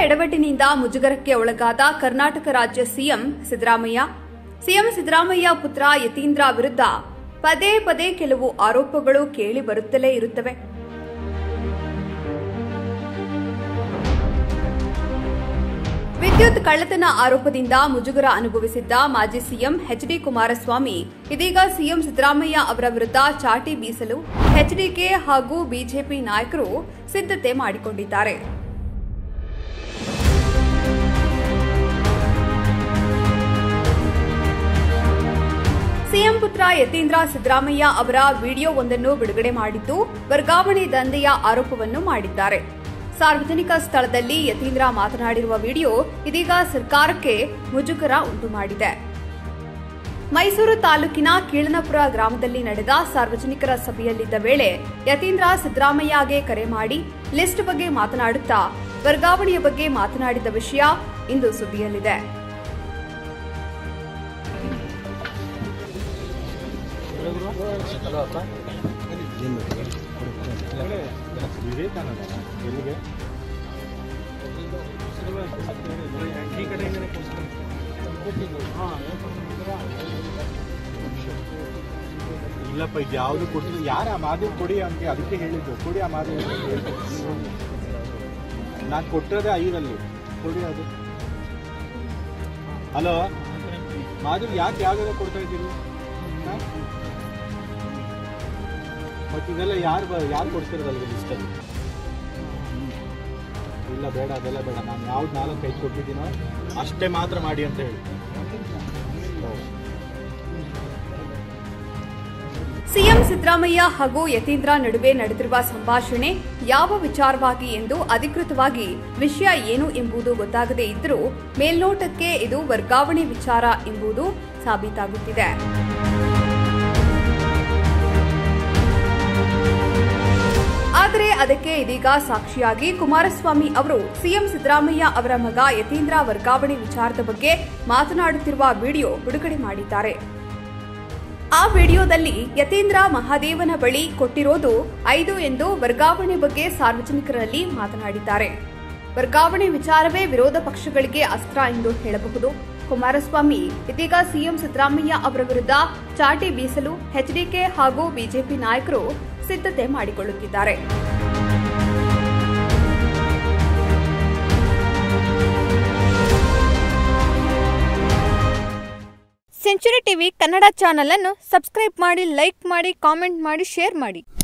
ಎಡವಟ್ಟಿನಿಂದ ಮುಜುಗರಕ್ಕೆ ಒಳಗಾದ ಕರ್ನಾಟಕ ರಾಜ್ಯ CM Siddaramaiah CM Siddaramaiah ಪುತ್ರ ಯತೀಂದ್ರ ವಿರುದ್ಧ ಪದೇ ಪದೇ ಕೆಲವು ಆರೋಪಗಳು ಕೇಳಿ ಬರುತ್ತಲೇ ಇರುತ್ತವೆ ವಿದ್ಯುತ್ ಕಳ್ಳತನ ಆರೋಪದಿಂದ ಮುಜುಗರ ಅನುಭವಿಸಿದ್ದ ಮಾಜಿ ಸಿಎಂ ಎಚ್ಡಿ ಕುಮಾರಸ್ವಾಮಿ ಇದೀಗ ಸಿಎಂ ಸಿದ್ದರಾಮಯ್ಯ ಅವರ ವಿರುದ್ಧ ಚಾಟಿ ಬೀಸಲು ಎಚ್ಡಿಕೆ ಹಾಗೂ ಬಿಜೆಪಿ ನಾಯಕರು ಸಿದ್ಧತೆ ಮಾಡಿಕೊಂಡಿದ್ದಾರೆ ಸಿಎಂ ಪುತ್ರ ಯತೀಂದ್ರ ಸಿದ್ದರಾಮಯ್ಯ ಅವರ ವಿಡಿಯೋವೊಂದನ್ನು ಬಿಡುಗಡೆ ಮಾಡಿದ್ದು ವರ್ಗಾವಣೆ ದಂಧೆಯ ಆರೋಪವನ್ನು ಮಾಡಿದ್ದಾರೆ ಸಾರ್ವಜನಿಕ ಸ್ಥಳದಲ್ಲಿ ಯತೀಂದ್ರ ಮಾತನಾಡಿರುವ ವಿಡಿಯೋ ಇದೀಗ ಸರ್ಕಾರಕ್ಕೆ ಮುಜುಗರ ಉಂಟು ಮಾಡಿದೆ ಮೈಸೂರು ತಾಲೂಕಿನ ಕೀಳನಪುರ ಗ್ರಾಮದಲ್ಲಿ ನಡೆದ ಸಾರ್ವಜನಿಕರ ಸಭೆಯಲ್ಲಿದ್ದ ವೇಳೆ ಯತೀಂದ್ರ ಸಿದ್ದರಾಮಯ್ಯಗೆ ಕರೆ ಮಾಡಿ ಲಿಸ್ಟ್ ಬಗ್ಗೆ ಮಾತನಾಡುತ್ತಾ ವರ್ಗಾವಣೆಯ ಬಗ್ಗೆ ಮಾತನಾಡಿದ ವಿಷಯ ಇಂದು ಸುದ್ದಿಯಲ್ಲಿದೆ ವಿವೇಕಾನಂದ ಎಲ್ಲಿಗೆ ಇಲ್ಲಪ್ಪ ಇದು ಯಾವುದು ಕೊಟ್ಟಿಲ್ಲ ಯಾರು ಆ ಮಾದೇವ್ ಕೊಡಿ ಅಂತ ಅದಕ್ಕೆ ಹೇಳಿದ್ದು ಕೊಡಿ ಆ ಮಾದೇವ್ ಅಂತ ಹೇಳಿದ್ದು. ನಾನು ಕೊಟ್ಟಿರೋದೇ ಐದಲ್ಲಿ ಕೊಡಿ ಅದು ಹಲೋ ಮಾದೇವ್ ಯಾಕೆ ಯಾವ್ದಾರ ಕೊಡ್ತಾ ಇದ್ದೀರಿ ಹಾ? ಮತ್ತೆ ಇದೆಲ್ಲ ಯಾರು ಬ ಯಾರು ಕೊಡ್ತಿರೋದಲ್ಲ ಲಿಸ್ಟಲ್ಲಿ ಇಲ್ಲ ಬೇಡ ಅದೆಲ್ಲ ಬೇಡ ನಾನು ಯಾವ್ದು ನಾಲ್ಕು ಕೈ ಕೊಟ್ಟಿದ್ದೀನೋ ಅಷ್ಟೇ ಮಾತ್ರ ಮಾಡಿ ಅಂತ ಹೇಳಿ ಸಿಎಂ ಸಿದ್ದರಾಮಯ್ಯ ಹಾಗೂ ಯತೀಂದ್ರ ನಡುವೆ ನಡೆದಿರುವ ಸಂಭಾಷಣೆ ಯಾವ ವಿಚಾರವಾಗಿ ಎಂದು ಅಧಿಕೃತವಾಗಿ ವಿಷಯ ಏನು ಎಂಬುದು ಗೊತ್ತಾಗದೇ ಇದ್ದರೂ ಮೇಲ್ನೋಟಕ್ಕೆ ಇದು ವರ್ಗಾವಣೆ ವಿಚಾರ ಎಂಬುದು ಸಾಬೀತಾಗುತ್ತಿದೆ ಆದರೆ ಅದಕ್ಕೆ ಇದೀಗ ಸಾಕ್ಷಿಯಾಗಿ ಕುಮಾರಸ್ವಾಮಿ ಅವರು ಸಿಎಂ ಸಿದ್ದರಾಮಯ್ಯ ಅವರ ಮಗ ಯತೀಂದ್ರ ವರ್ಗಾವಣೆ ವಿಚಾರದ ಬಗ್ಗೆ ಮಾತನಾಡುತ್ತಿರುವ ವಿಡಿಯೋ ಬಿಡುಗಡೆ ಮಾಡಿದ್ದಾರೆ ಆ ವಿಡಿಯೋದಲ್ಲಿ ಯತೀಂದ್ರ ಮಹಾದೇವನ ಬಳಿ ಕೊಟ್ಟಿರೋದು ಐದು ಎಂದು ವರ್ಗಾವಣೆ ಬಗ್ಗೆ ಸಾರ್ವಜನಿಕರಲ್ಲಿ ಮಾತನಾಡಿದ್ದಾರೆ ವರ್ಗಾವಣೆ ವಿಚಾರವೇ ವಿರೋಧ ಪಕ್ಷಗಳಿಗೆ ಅಸ್ತ್ರ ಎಂದು ಹೇಳಬಹುದು ಕುಮಾರಸ್ವಾಮಿ ಇದೀಗ ಸಿಎಂ ಸಿದ್ದರಾಮಯ್ಯ ಅವರ ವಿರುದ್ಧ ಚಾಟಿ ಬೀಸಲು ಎಚ್ಡಿಕೆ ಹಾಗೂ ಬಿಜೆಪಿ ನಾಯಕರು ಸಿದ್ಧತೆ ಮಾಡಿಕೊಳ್ಳುತ್ತಿದ್ದಾರೆ ಸೆಂಚುರಿ ಟಿವಿ ಕನ್ನಡ ಚಾನಲ್ ಅನ್ನು ಸಬ್ಸ್ಕ್ರೈಬ್ ಮಾಡಿ ಲೈಕ್ ಮಾಡಿ ಕಾಮೆಂಟ್ ಮಾಡಿ ಶೇರ್ ಮಾಡಿ